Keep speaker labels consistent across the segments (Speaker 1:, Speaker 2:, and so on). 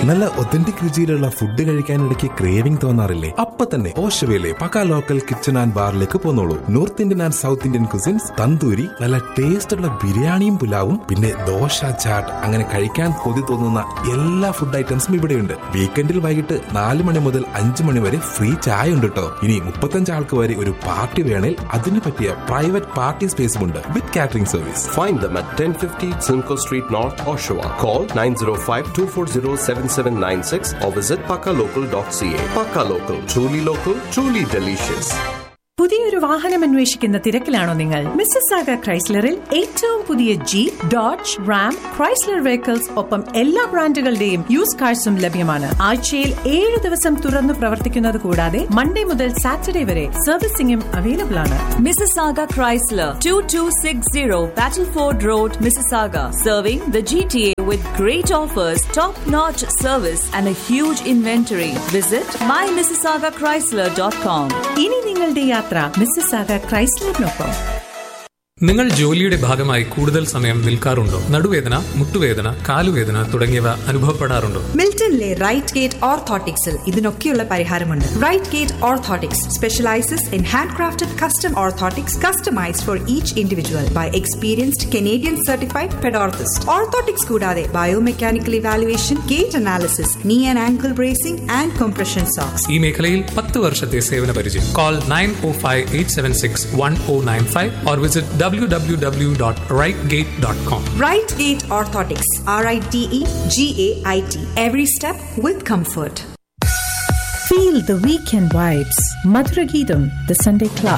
Speaker 1: നല്ല ഒത്തന്റിക് രുചിയിലുള്ള ഫുഡ് കഴിക്കാനിടയ്ക്ക് ക്രേവിംഗ് തോന്നാറില്ലേ അപ്പൊ തന്നെ ഓഷവയിലെ പക്ക ലോക്കൽ കിച്ചൺ ആൻഡ് ബാറിലേക്ക് പോന്നോളൂ north Indian and south Indian cuisines tandoori നല്ല ടേസ്റ്റ് ഉള്ള ബിരിയാണിയും പുലാവും പിന്നെ ദോശ ചാട്ട് അങ്ങനെ കഴിക്കാൻ കൊതി തോന്നുന്ന എല്ലാ ഫുഡ് ഐറ്റംസും ഇവിടെയുണ്ട് വീക്കെൻഡിൽ വൈകിട്ട് നാല് മണി മുതൽ അഞ്ചു മണി വരെ ഫ്രീ ചായ ഉണ്ട് കേട്ടോ ഇനി മുപ്പത്തഞ്ച് ആൾക്ക് വരെ ഒരു പാർട്ടി വേണേൽ അതിന് പറ്റിയ പ്രൈവറ്റ് പാർട്ടി സ്പേസും ഉണ്ട് with catering service
Speaker 2: Find them at 1050 Simcoe Street North, Oshawa. Call 905-240-7796 or visit pakalocal.ca. Pakka Local. Truly local, truly delicious.
Speaker 3: പുതിയൊരു വാഹനം അന്വേഷിക്കുന്ന തിരക്കിലാണോ നിങ്ങൾ മിസ്സസ് സാഗ ക്രൈസ്ലറിൽ ഏറ്റവും പുതിയ Jeep Dodge Ram Chrysler vehicles ഒപ്പം എല്ലാ ബ്രാൻഡുകളുടെയും യൂസ് കാഴ്സും ലഭ്യമാണ് ആഴ്ചയിൽ ഏഴ് ദിവസം തുറന്നു പ്രവർത്തിക്കുന്നത് കൂടാതെ മൺഡേ മുതൽ സാറ്റർഡേ വരെ സർവീസിംഗും അവൈലബിൾ ആണ്
Speaker 4: Mississauga Chrysler, 2260 Battleford Road, Mississauga, serving the GTA with great offers, top-notch service, and a huge inventory. Visit mymississaugachrysler.com.
Speaker 3: ഇനി നിങ്ങളുടെ യാത്ര മിസ്സസ് സാഗ ക്രൈസ്ലറിനൊപ്പം
Speaker 5: നിങ്ങൾ ജോലിയുടെ ഭാഗമായി കൂടുതൽ സമയം നിൽക്കാറുണ്ടോ നടുവേദന മുട്ടുവേദന കാലുവേദന തുടങ്ങിയവ അനുഭവപ്പെടാറുണ്ടോ
Speaker 6: മിൽട്ടണിലെ റൈറ്റ് ഗേറ്റ് ഓർത്തോട്ടിക്സിൽ ഇതിനൊക്കെയുള്ള പരിഹാരമുണ്ട് Rite Gait Orthotics specializes in hand crafted custom orthotics customized for each individual by experienced Canadian certified pedorthist orthotics കൂടാതെ biomechanical evaluation gait analysis knee and ankle bracing and compression socks
Speaker 5: ഈ മേഖലയിൽ പത്ത് വർഷത്തെ സേവന പരിചയം call nine O five eight seven six one O nine five or visit W W W dot Rite Gait dot com
Speaker 6: Rite Gait Orthotics R I T E G A I T every step with comfort
Speaker 3: Feel the weekend vibes. Madhura Geetam, the Sunday Club.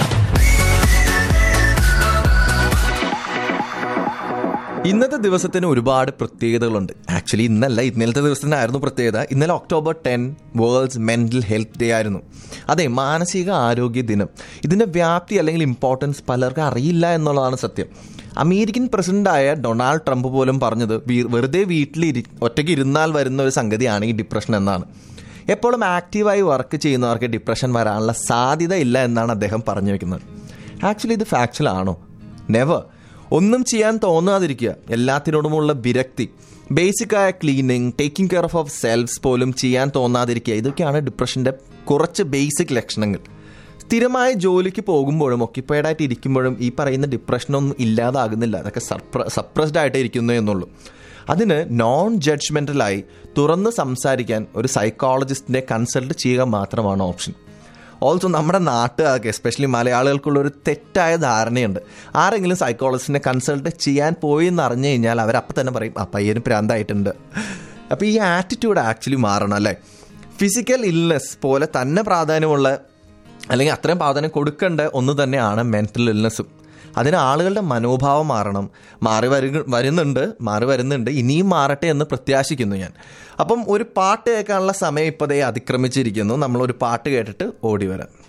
Speaker 7: ഇന്നത്തെ ദിവസത്തിന് ഒരുപാട് പ്രത്യേകതകളുണ്ട് actually ഇന്നല്ല ഇന്നലത്തെ ദിവസത്തിനായിരുന്നു പ്രത്യേകത ഇന്നലെ October ten world's mental health day ആയിരുന്നു അതെ മാനസിക ആരോഗ്യ ദിനം ഇതിന്റെ വ്യാപ്തി അല്ലെങ്കിൽ ഇമ്പോർട്ടൻസ് പലർക്കും അറിയില്ല എന്നുള്ളതാണ് സത്യം അമേരിക്കൻ പ്രസിഡന്റായ ഡൊണാൾഡ് ട്രംപ് പോലും പറഞ്ഞത് വീ- വെറുതെ വീട്ടിൽ ഒറ്റയ്ക്ക് ഇരുന്നാൽ വരുന്ന ഒരു സംഗതിയാണ് ഈ ഡിപ്രഷൻ എന്നാണ് എപ്പോഴും ആക്റ്റീവായി വർക്ക് ചെയ്യുന്നവർക്ക് ഡിപ്രഷൻ വരാനുള്ള സാധ്യത ഇല്ല എന്നാണ് അദ്ദേഹം പറഞ്ഞു വെക്കുന്നത് ആക്ച്വലി ഇത് ഫാക്ച്വൽ ആണോ നെവർ ഒന്നും ചെയ്യാൻ തോന്നാതിരിക്കുക എല്ലാത്തിനോടുമുള്ള വിരക്തി ബേസിക്കായ cleaning taking care of of selfs പോലും ചെയ്യാൻ തോന്നാതിരിക്കുക ഇതൊക്കെയാണ് ഡിപ്രഷൻ്റെ കുറച്ച് ബേസിക് ലക്ഷണങ്ങൾ സ്ഥിരമായ ജോലിക്ക് പോകുമ്പോഴും ഒക്യുപ്പൈഡ് ആയിട്ട് ഇരിക്കുമ്പോഴും ഈ പറയുന്ന ഡിപ്രഷനൊന്നും ഇല്ലാതാകുന്നില്ല അതൊക്കെ സർപ്ര സപ്രസ്ഡ് ആയിട്ട് ഇരിക്കുന്നു എന്നുള്ളൂ അതിന് നോൺ ജഡ്ജ്മെൻ്റലായി തുറന്ന് സംസാരിക്കാൻ ഒരു സൈക്കോളജിസ്റ്റിനെ കൺസൾട്ട് ചെയ്യുക മാത്രമാണ് ഓപ്ഷൻ ഓൾസോ നമ്മുടെ നാട്ടുകാർക്ക് എസ്പെഷ്യലി മലയാളികൾക്കുള്ള ഒരു തെറ്റായ ധാരണയുണ്ട് ആരെങ്കിലും സൈക്കോളജിസ്റ്റിനെ കൺസൾട്ട് ചെയ്യാൻ പോയി എന്ന് അറിഞ്ഞു കഴിഞ്ഞാൽ അവരപ്പം തന്നെ പറയും ആ പയ്യന് പ്രാന്തായിട്ടുണ്ട് അപ്പോൾ ഈ ആറ്റിറ്റ്യൂഡ് ആക്ച്വലി മാറണം അല്ലേ ഫിസിക്കൽ ഇൽനെസ് പോലെ തന്നെ പ്രാധാന്യമുള്ള അല്ലെങ്കിൽ അത്രയും പ്രാധാന്യം കൊടുക്കേണ്ട ഒന്ന് തന്നെയാണ് മെൻറ്റൽ ഇൽനെസ്സും അതിന് ആളുകളുടെ മനോഭാവം മാറണം മാറി വരു വരുന്നുണ്ട് മാറി വരുന്നുണ്ട് ഇനിയും മാറട്ടെ എന്ന് പ്രത്യാശിക്കുന്നു ഞാൻ അപ്പം ഒരു പാട്ട് കേൾക്കാനുള്ള സമയം ഇപ്പതേ അതിക്രമിച്ചിരിക്കുന്നു നമ്മളൊരു പാട്ട് കേട്ടിട്ട് ഓടി വരാം